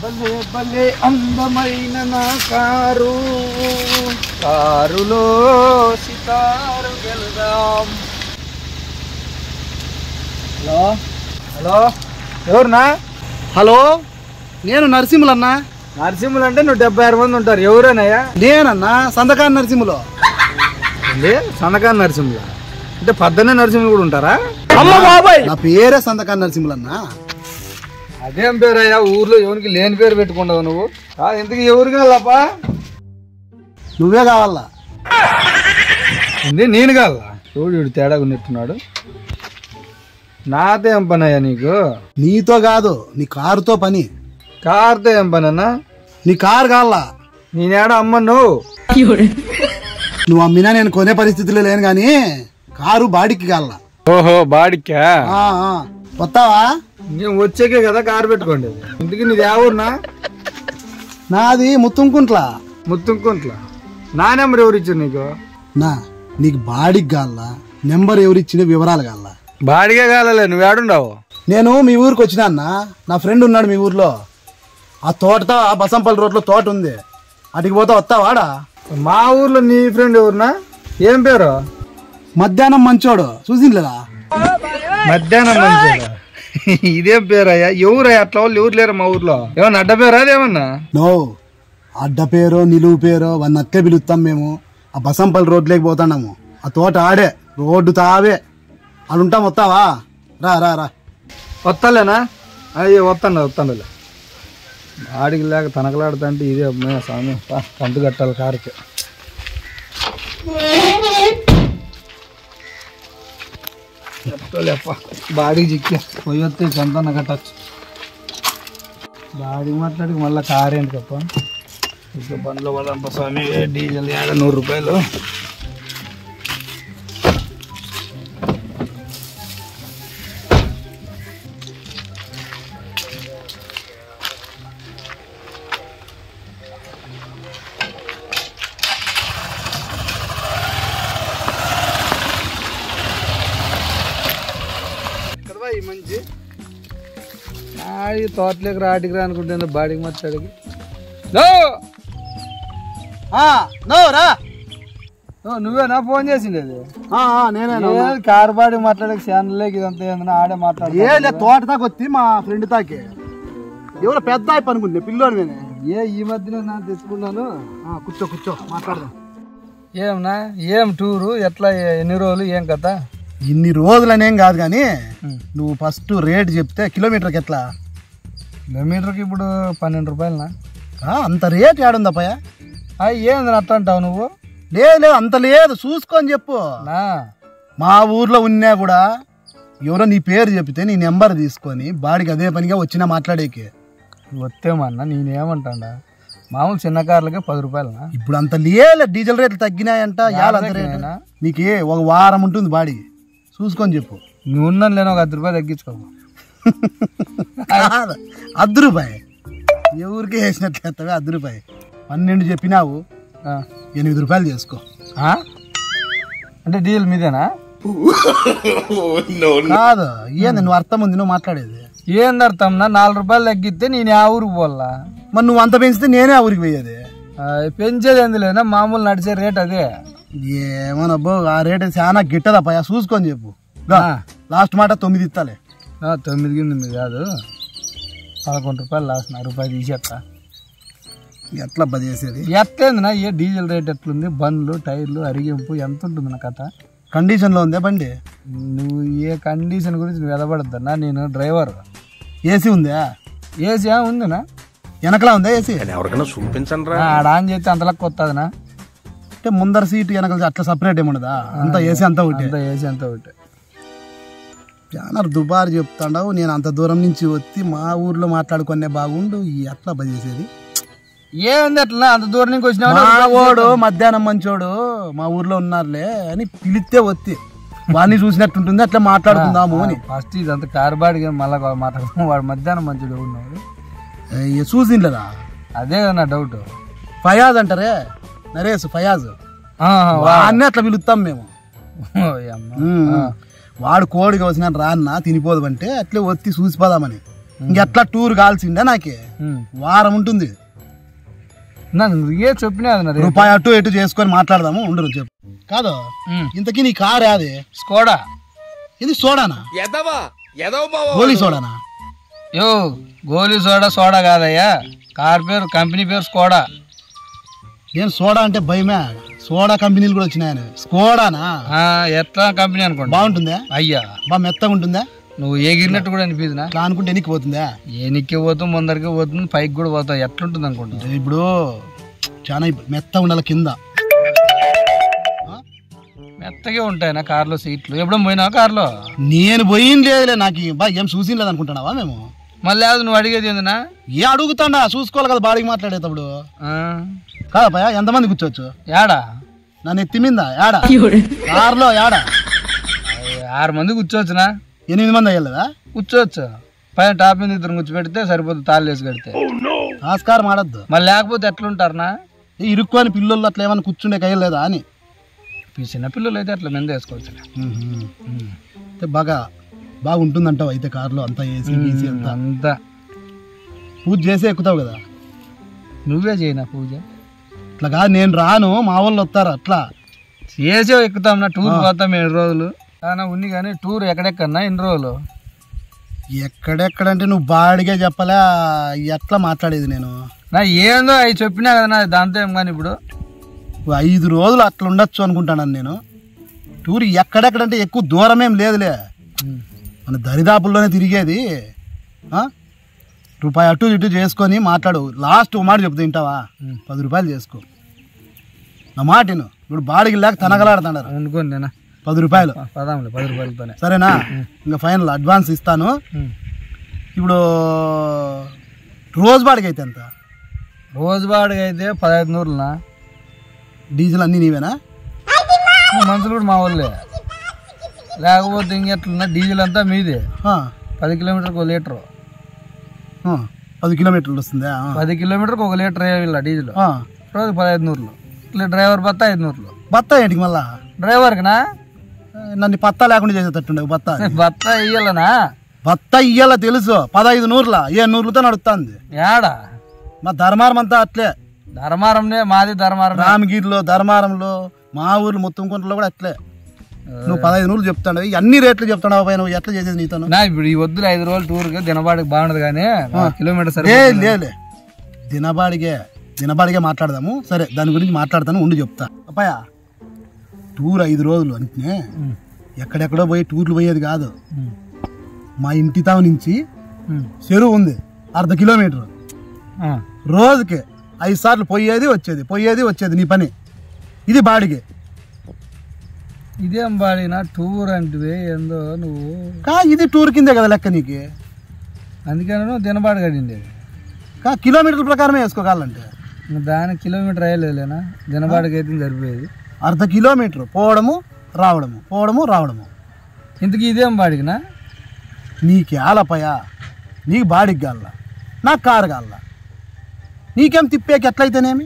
భలే భలే అందమైన నా కారు కారులో సితారు వెళ్దాం హలో హలో ఎవరునా హలో నేను నరసింహులన్నా నరసింహులు అంటే నువ్వు డెబ్బై ఆరు మంది ఉంటారు ఎవరేనయ్యా నేనన్నా సంతకాన్ని నరసింహులు ఏంది సన్నకాని నరసింహులు అంటే పద్దనే నరసింహులు కూడా ఉంటారా నా పేరే సంతకాన్ని నరసింహులన్నా అదేం పేరయ్యా ఊర్లో ఎవరికి లేని పేరు పెట్టుకుంటావు నువ్వు ఆ, ఇంతకీ ఎవరు కావాలప్పా నువ్వే కావాలా ఉంది నేను కావాలా చూడు వీడు తేడా ఉన్నట్టున్నాడు నాతో ఏం పని అయ్యా నీకు నీతో కాదు నీ కారుతో పని కార్తో ఏం పని అన్నా నీ కారు కావాలా నేనేడ అమ్మ నువ్వు నువ్వు అమ్మినా నేను కొనే పరిస్థితిలో లేను కానీ కారు బాడికి కావాలా ఓహో బాడికా ఆ, ఆ. వస్తావా నేను వచ్చాకే కదా కారు పెట్టుకోండి ఇంటికి నీది ఏ ఊరునా నాది ముత్తుంకుంట్లా ముత్తుంకుంట్ల నా నెంబర్ ఎవరు ఇచ్చారు నీకు నా నీకు బాడికి కావాలా నెంబర్ ఎవరిచ్చిన వివరాలు కావాలా బాడిగే కాలలే నువ్వు ఏడుండవు నేను మీ ఊరికి వచ్చినా అన్న నా ఫ్రెండ్ ఉన్నాడు మీ ఊర్లో ఆ తోటతో ఆ బసంపల్లి రోడ్లో తోట ఉంది అటుకి పోతా వస్తావాడా మా ఊర్లో నీ ఫ్రెండ్ ఎవరునా ఏం పేరు మధ్యాహ్నం మంచోడు చూసిండ్లేదా మధ్యాహ్నం మంచిగా ఇదేం పేరయ్యా ఎవరయ్యా అట్లా వాళ్ళు ఎవరు లేరు మా ఊర్లో ఏమన్నా అడ్డ పేరా అదేమన్నా నో అడ్డ పేరో నిలువు పేరో వన్ అట్టే పిలుస్తాం మేము ఆ బసంపల్లి రోడ్లోకి పోతున్నాము ఆ తోట ఆడే రోడ్డు తావే అది ఉంటాం వస్తావా రా రా రా వస్తాలేనా అయ్యో వస్తాను వస్తానులే ఆడికి లేక తనకలాడుతా అంటే ఇదే అమ్మాయి స్వామి పా, కంటు కట్టాలి కారుకి చెప్తాలేప్ప బాడీకి చిక్కి పోయి వస్తే సొంతన్న కట్టచ్చు బాడీకి మాట్లాడి మళ్ళీ కారు ఏంటికప్ప ఇంకా బండ్లో పడంప స్వామి డీజిల్ ఏడ నూరు రూపాయలు కదా ఈ మంచి ఆడి తోటలోకి రాటికి రా అనుకుంటాను బాడీకి మాట్లాడికి నో ఆ, నో రా ఓ, నువ్వేనా ఫోన్ చేసిండేది ఆ, ఆ, నేనే నో. ఏ కారు బాడీ మాట్లాడక ఛానల్లోకి ఇదంతా ఏందన్నా ఆడే మాట్లాడు ఏ లే తోట తాకి వచ్చి మా ఫ్రెండ్ తాకి ఎవరో పెద్ద అయిపో అనుకుంటే పిల్లోని నేనే ఏ ఈ మధ్యలో నా తెచ్చుకున్నాను ఆ, కూర్చో కూర్చో మాట్లాడదాం ఏమన్నా ఏం టూరు ఎట్లా ఎన్ని రోజులు ఏం కథ ఇన్ని రోజులనేం కాదు కానీ నువ్వు ఫస్ట్ రేట్ చెప్తే కిలోమీటర్కి ఎట్లా కిలోమీటర్కి ఇప్పుడు పన్నెండు రూపాయలనా ఆ, అంత రేట్ ఏడుందప్పయ్య అయ్యి ఏంది అట్లా అంటావు నువ్వు లేదు లేదు అంత లేదు చూసుకొని చెప్పు నా మా ఊర్లో ఉన్నా కూడా ఎవరో నీ పేరు చెప్తే నీ నెంబర్ తీసుకొని బాడికి అదే పనిగా వచ్చినా మాట్లాడేకి వస్తేమన్నా నేనేమంటాడా మామూలు చిన్న కార్లకే పది రూపాయలనా ఇప్పుడు అంత లేదు డీజిల్ రేట్లు తగ్గినాయంట యాల అంత రేటు తగ్గినాయనా? నీకు ఒక వారం ఉంటుంది బాడీ చూసుకొని చెప్పు నువ్వు ఉన్నాను లేని ఒక ఐదు రూపాయలు తగ్గించుకో కాదు, అర్ధ రూపాయి ఎవరికి వేసినట్లయితే అర్ధ రూపాయి పన్నెండు చెప్పినావు ఆ. ఎనిమిది రూపాయలు చేసుకో ఆ? అంటే డీజిల్ మీదేనా కాదు ఏంది నువ్వు అర్థం ఉంది నువ్వు మాట్లాడేది ఏంది అర్థం నా నాలుగు రూపాయలు తగ్గిస్తే నేను ఆ ఊరికి పోవాలా మరి నువ్వు అంత పెంచితే నేనే ఆ ఊరికి పోయేది ఆ, పెంచేది ఏంది లేదా మామూలు నడిచే రేట్ అదే ఏమోనబ్బో ఆ రేట్ చాలా గిట్టదప్పా చూసుకొని చెప్పు గా, ఆ. లాస్ట్ మాట తొమ్మిది ఇస్తాలే ఆ, తొమ్మిది కింద కాదు పదకొండు రూపాయలు లాస్ట్ నా రూపాయి తీసేస్తా ఎట్లా అబ్బా చేసేది ఎట్లేంది నా ఏ డీజిల్ రేట్ ఎట్లుంది బండ్లు టైర్లు అరిగింపు ఎంత ఉంటుంది నా కథ కండిషన్ లో ఉందే బండి నువ్వు ఏ కండిషన్ గురించి నువ్వు ఎదబడద్దన్నా నేను డ్రైవర్ ఏసీ ఉందా ఏసీ ఉందినా వెనకలా ఉందా ఏసీ ఆ, ఆడ ఆన్ చేస్తే అంతలకు వస్తుందినా అంటే ముందర సీట్ వెనకాల అట్లా సపరేట్ ఏముండదా అంతా ఏసీ అంతా ఒకటి అంత ఏసీ అంతా ఒకటి చాలా దుబారు చెప్తాండవు నేను అంత దూరం నుంచి వచ్చి మా ఊర్లో మాట్లాడుకునే బాగుండు ఈ అట్లా అబ్బా చేసేది ఏంది అట్లా అంత దూరం నుంచి వచ్చినా మా ఓడు మధ్యాహ్నం మంచోడు మా ఊర్లో ఉన్నారులే అని పిలిస్తే వచ్చి వాడిని చూసినట్టుంటుంది అట్లా మాట్లాడుకుందాము అని ఫస్ట్ ఇదంతా కారు బాడిగా మళ్ళీ మాట్లాడుతాం వాడు మధ్యాహ్నం మంచిగా ఉన్నాడు ఏ, చూసిండ్లేదా అదే కదా నా డౌట్ ఫయాజ్ అంటారే నరేష్ ఫయాజ్ వాడిని అట్లా పిలుస్తాం మేము ఉమ్. వాడు కోడికి వచ్చిన రాన్న తినిపోదు అంటే అట్లే వచ్చి చూసిపోదామని ఇంకెట్లా టూర్ కాల్సిందే నాకే ఉమ్. వారం ఉంటుంది నన్ను నువ్వే చెప్పినా అది నా రేపు. రూపాయి అటు ఇటు చేసుకొని మాట్లాడదాము ఉండరు చెప్పు కాదు ఉమ్. ఇంతకీ నీ కార్ అది స్కోడా ఇది సోడానా గోలీ సోడానా యో గోలీ సోడా సోడా కాదయ్యా కార్ పేరు కంపెనీ పేరు స్కోడా నేను సోడా అంటే భయమే సోడా కంపెనీలు కూడా వచ్చినాయని స్కోడానా ఆ, ఎట్లా కంపెనీ అనుకోండి బాగుంటుందా అయ్యా బాగా మెత్తగా ఉంటుందా నువ్వు ఎగిరినట్టు కూడా అనిపిదినా ఇట్లా అనుకుంటే ఎనికి పోతుందా ఏనిక్కి పోతావు ముందరికి పోతుంది పైకి కూడా పోతావు ఎట్లుంటుంది అనుకుంటా అంటే ఇప్పుడు చాలా ఇబ్బ- మెత్తగా ఉండాలి కింద మెత్తగా ఉంటాయి నా కార్లో సీట్లు ఎప్పుడో పోయినావా కార్లో నేను పోయింది లేదులే నాకు బా ఏం చూసి లేదు అనుకుంటున్నావా మేము మళ్ళీ అది నువ్వు అడిగేది ఏందినా ఏ అడుగుతాడా చూసుకోవాలి కదా బాడీకి మాట్లాడేటప్పుడు ఆ, కాదా భయ ఎంతమంది కూర్చోవచ్చు యాడా నన్ను ఎత్తి మీద యాడా కార్లో యాడా అయ్య, ఆరు మంది కూర్చోవచ్చునా ఎనిమిది మంది అయ్యలేదా కూర్చోవచ్చు పైన టాప్ మీద ఇద్దరు కూర్చోబెడితే సరిపోతుంది తాళ్ళు వేసి కడితే ఆస్కారం ఆడద్దు మళ్ళీ లేకపోతే ఎట్లుంటారనా ఈ ఇరుక్కొని పిల్లలు అట్లా ఏమైనా కూర్చుండే కయ్యలేదా అని ఈ చిన్నపిల్లలు అయితే అట్లా మీద వేసుకోవచ్చు అయితే బాగా బాగుంటుందంటావు అయితే కార్లో అంతా ఏసీ గీసీ అంతా అంతా పూజ చేసి ఎక్కుతావు కదా నువ్వే చేయనా పూజ అట్లా కాదు నేను రాను మా వాళ్ళు వస్తారు అట్లా చేసే ఎక్కుతాం నా టూర్ పోతాం ఎన్ని రోజులు చాలా ఉంది కానీ టూర్ ఎక్కడెక్కన్నా ఎన్ని రోజులు ఎక్కడెక్కడంటే నువ్వు బాడిగా చెప్పలే ఎట్లా మాట్లాడేది నేను నా ఏందో అవి చెప్పినా కదా నా దాంతో ఏం కానీ ఇప్పుడు ఓ ఐదు రోజులు అట్లా ఉండొచ్చు అనుకుంటాను నేను టూర్ ఎక్కడెక్కడంటే ఎక్కువ దూరం ఏం లేదులే మన దరిదాపుల్లోనే తిరిగేది ఆ? రూపాయి అటు ఇటు చేసుకొని మాట్లాడు లాస్ట్ ఓ మాట చెప్తా తింటావా ఉమ్. పది రూపాయలు చేసుకో నా మాట విను. ఇప్పుడు బాడికి లేక తనగలాడుతున్నారు వండుకొని నేనా పది రూపాయలు పదాంలే పది రూపాయలతోనే సరేనా ఇంకా ఫైనల్ అడ్వాన్స్ ఇస్తాను ఉమ్. ఇప్పుడు రోజు బాడికి అయితే ఎంత రోజు బాడుగ అయితే పదహైదు నూరులనా డీజిల్ అన్నీ నీవేనా మనుషులు కూడా మా వాళ్ళే లేకపోతే ఇంకెట్లున్నా డీజిల్ అంతా మీదే ఆ, పది కిలోమీటర్కి ఒక లీటరు ఆ, పది కిలోమీటర్లు వస్తుందా ఆ, పది కిలోమీటర్కి ఒక లీటర్ వేయాలి డీజిల్ ఆ. రోజు పదహైదు నూరులు ఇట్లా డ్రైవర్ బత్త ఐదు నూరులు బత్తా ఏంటికి మళ్ళా డ్రైవర్కినా ఆ, నన్ను పత్తా లేకుండా చేసేటట్టుండే బత్తా బత్త ఇయ్యాలనా బత్తా ఇయ్యాల తెలుసు పదహైదు నూరులా ఏ నూరులతో నడుస్తుంది ఏడా మా ధర్మారం అంతా అట్లే ధర్మారంనే మాది ధర్మారం రామగిరిలో ధర్మారంలో మా ఊర్లో మొత్తం కొంటలో కూడా అట్లే నువ్వు పదహైదు నూరులు చెప్తాడు అన్ని రేట్లు చెప్తాడు పైన నువ్వు ఎట్లా చేసేది నీతోను నా ఇప్పుడు ఈ వద్దులు ఐదు రోజులు టూర్కి దినబాడికి బాగుండదు కానీ కిలోమీటర్ సరే లే లేలే దినబాడిగే దినబాడిగే మాట్లాడదాము సరే దాని గురించి మాట్లాడతాను ఉండి చెప్తా అబ్బాయ టూర్ ఐదు రోజులు అంటే ఎక్కడెక్కడో పోయి టూర్లు పోయేది కాదు మా ఇంటి తావు నుంచి చెరువు ఉంది అర్ధ కిలోమీటర్ రోజుకి ఐదు సార్లు పోయేది వచ్చేది పోయేది వచ్చేది నీ పని ఇది బాడిగే ఇదేం బాడినా టూర్ అంటే ఏందో నువ్వు కా ఇది టూర్ కిందే కదా లెక్క నీకు అందుకని దినబాడు కడింది కా కిలోమీటర్ల ప్రకారమే వేసుకోగలంటే ఇంకా దానికి కిలోమీటర్ అయ్యలేనా దినబాడికి అయితే సరిపోయేది అర్ధ కిలోమీటర్ పోవడము రావడము పోవడము రావడము ఇంతకీ ఇదేం బాడికినా నీకేలపయా నీకు బాడికి గాల్ల నాకు కారు గాల్ల నీకేం తిప్పేకి ఎట్లయితేనేమి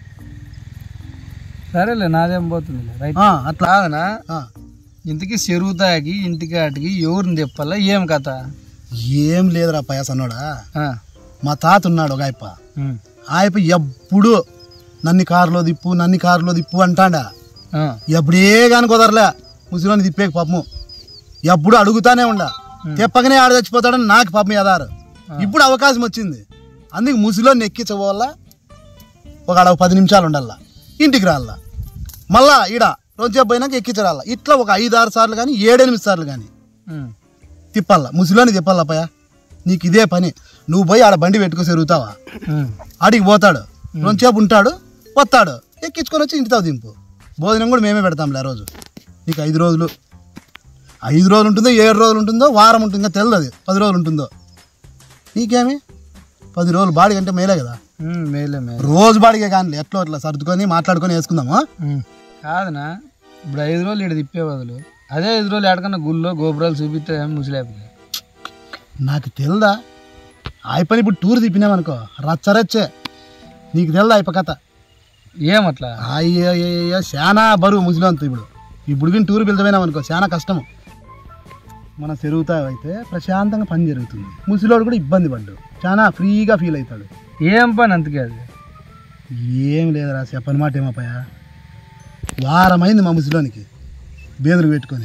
సరేలే నాదేం పోతుంది రైట్ ఆ, అట్లా కాదనా ఆ. ఇంతకీ చెరువు తాగి ఇంటికి ఆటికి ఎవరిని తెప్పాలా ఏం కథ ఏం లేదురా పయ సన్నోడా ఆ, మా తాత ఉన్నాడు ఒక ఆయప్ప ఉమ్, ఆయప్ప ఎప్పుడు నన్ను కారులో దిప్పు నన్ను కారులో దిప్పు అంటాడా ఆ, ఎప్పుడే కానీ కుదరలే ముసలిని తిప్పేకి పాపము ఎప్పుడు అడుగుతానే ఉండ తెప్పగానే ఆడ చచ్చిపోతాడని నాకు పాపం ఎదారు ఇప్పుడు అవకాశం వచ్చింది అందుకే ముసిలోని ఎక్కించబోవాల ఒక ఆడ పది నిమిషాలు ఉండాల ఇంటికి రాళ్ళ మళ్ళా ఈడ రోజు పోయినాక ఎక్కించరాల ఇట్లా ఒక ఐదు ఆరు సార్లు కానీ ఏడెనిమిది సార్లు కానీ ఉమ్, తిప్పాల ముసిలోని తిప్పాల పయ నీకు ఇదే పని నువ్వు పోయి ఆడ బండి పెట్టుకొని తిరుగుతావా ఉమ్. ఆడికి పోతాడు రెండుసేపు ఉంటాడు వస్తాడు ఎక్కించుకొని వచ్చి ఇంటితో దింపు భోజనం కూడా మేమే పెడతాంలే ఆ రోజు నీకు ఐదు రోజులు ఐదు రోజులు ఉంటుందో ఏడు రోజులు ఉంటుందో వారం ఉంటుందో తెలియదు అది పది రోజులు ఉంటుందో నీకేమి పది రోజులు బాడీ అంటే మేలే కదా ఉమ్, మేలే మేలే రోజు బాడిగే కానీ ఎట్లా అట్లా సర్దుకొని మాట్లాడుకొని వేసుకుందామా ఉమ్. కాదనా ఇప్పుడు ఐదు రోజులు ఇక్కడ తిప్పే బదులు అదే ఐదు రోజులు ఎక్కడికన్నా గుళ్ళో గోపురాలు చూపిస్తే ఏం ముసిలేకపోతే నాకు తెలుదా ఆ పని ఇప్పుడు టూర్ తిప్పినామనుకో రచ్చరచ్చే నీకు తెలుదా అయిప కథ ఏమట్లా అయ్యో చాలా బరువు ముసలింత ఇప్పుడు ఇప్పుడు కానీ టూర్ వెళ్తామనుకో చాలా కష్టము మన చెరువుతా అయితే ప్రశాంతంగా పని జరుగుతుంది ముసలివాడు కూడా ఇబ్బంది పడ్డు చాలా ఫ్రీగా ఫీల్ అవుతాడు ఏం పని అంతకే అది ఏం లేదురా చెప్పని మాట ఏమోపాయా వారమైంది మా ముసలిలోనికి బేదులు పెట్టుకొని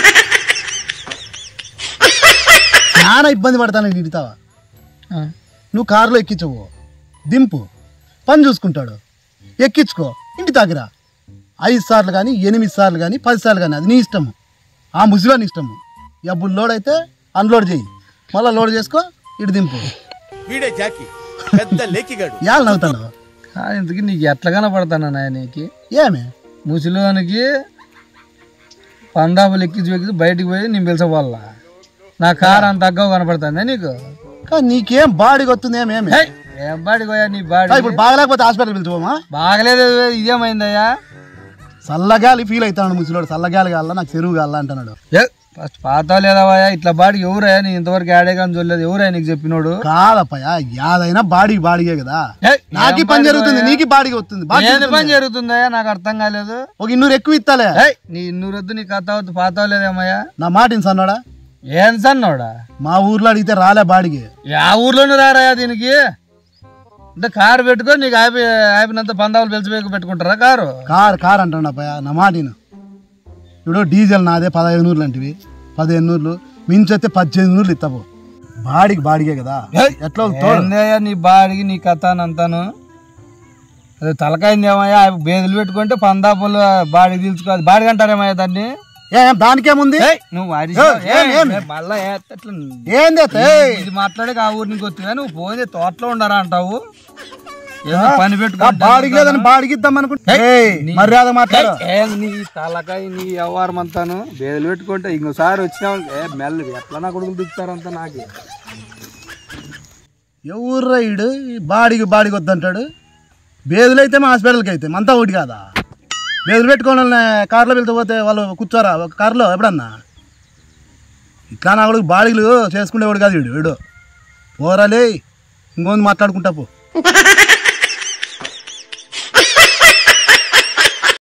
చాలా ఇబ్బంది పడతాను నిడతావా నువ్వు కారులో ఎక్కించవు దింపు పని చూసుకుంటాడు ఎక్కించుకో ఇంటి దగ్గర ఐదు సార్లు కానీ ఎనిమిది సార్లు కానీ పది సార్లు కానీ అది నీ ఇష్టము ఆ ముసిలోని ఇష్టము ఎప్పుడు లోడ్ అయితే అన్లోడ్ చేయి మళ్ళీ లోడ్ చేసుకో ఇటు దింపు వీడే జాకి పెద్ద లేకిగాడు ఇవాళ నవ్వుతాడు కాదు ఇంతకీ నీకు ఎట్లా కనపడతానా నాయ నీకు ఏమే ముసలివానికి పందాపులు ఎక్కించి ఎక్కించి బయటికి పోయి నేను పిలిచవాళ్ళ నా కారు అంత తగ్గవ కనపడుతుందా నీకు కానీ నీకేం బాడీకి వస్తుంది ఏమేమి హే, ఏం బాడికి పోయా నీ బాడీ ఇప్పుడు బాగలేకపోతే హాస్పిటల్ పిలుచుకోమా బాగలేదు ఇదేమైందయ్యా చల్లగాలి ఫీల్ అవుతాడు ముసలివాడు చల్లగాలి కావాలా నాకు చెరువు కావాలా అంటున్నాడు ఏ ఫస్ట్ పాత లేదావయ్యా ఇట్లా బాడికి ఎవరయ్యా నీ ఇంతవరకు ఆడే కానీ చూడలేదు ఎవరయ్యా నీకు చెప్పినోడు కాదప్పయ్యా యాదైనా బాడీ బాడీగే కదా ఏయ్, నాకి ఏం పని బాడీ జరుగుతుంది పోయా? నీకు బాడీకి వస్తుంది బాగా ఏంది జరుగుతుంది. పని జరుగుతుందయ్యా నాకు అర్థం కాలేదు ఒక ఇన్నూరు ఎక్కువ ఇస్తాలే ఏయ్, నీ ఇన్నూరొద్దు నీ కథ వద్దు పాత లేదేమయ్యా నా మాట సన్నాడా ఏం సన్నోడా మా ఊర్లో అడిగితే రాలే బాడికి ఆ ఊర్లోనే రారాయా దీనికి అంటే కారు పెట్టుకొని నీకు ఆపి ఆపినంత పందాలు పిలిచిపోయి పెట్టుకుంటారా కారు కార్ కార్ అంటాడు అప్పయ్య నా మాటిను ఇప్పుడు డీజిల్ నాదే పదహైదు నూర్లు అంటివి పదిహేను నూర్లు మించొస్తే పద్దెనిమిది నూర్లు ఇస్తావు బాడీకి బాడిగే కదా ఏయ్, ఎట్లా తోడు ఏందయ్యా నీ బాడికి నీ కథ అంతాను అదే తలకాయింది ఏమయ్యా ఆ బేదులు పెట్టుకుంటే పందాపులు బాడీ తీల్చుకోవాలి బాడీ అంటారేమయ్యా దాన్ని ఏం దానికేముంది ఏయ్, నువ్వు అరిచావు. ఏం, ఏయ్, ఏం? ఏ, మళ్ళా ఏ, ఎట్లా ఏంది ఇది మాట్లాడే ఆ ఊరి నుంచి వస్తుంది నువ్వు పోయి తోటలో ఉండరా అంటావు ఏదో పని పెట్టుకో బాడీకి లేదని బాడీకి ఇద్దాం అనుకుంటే మర్యాద మాట్లాడు ఏ నీ తలకాయ నీ వ్యవహారం అంతాను బేదలు పెట్టుకుంటే ఇంకోసారి వచ్చినా ఏ మెల్ల ఎట్లా నా కొడుకులు దిగుతారంతా నాకు ఎవరు రైడు బాడీకి బాడీకి వద్దంటాడు బేదులు అయితే మా హాస్పిటల్కి అయితే అంతా ఒకటి కాదా బేదులు పెట్టుకోని వాళ్ళని కార్లో వెళ్తే పోతే వాళ్ళు కూర్చోరా ఒక కార్లో ఎప్పుడన్నా ఇట్లా నా కొడుకు బాడీలు చేసుకునేవాడు కాదు వీడు వీడు పోరాలే ఇంకొంది మాట్లాడుకుంటా పో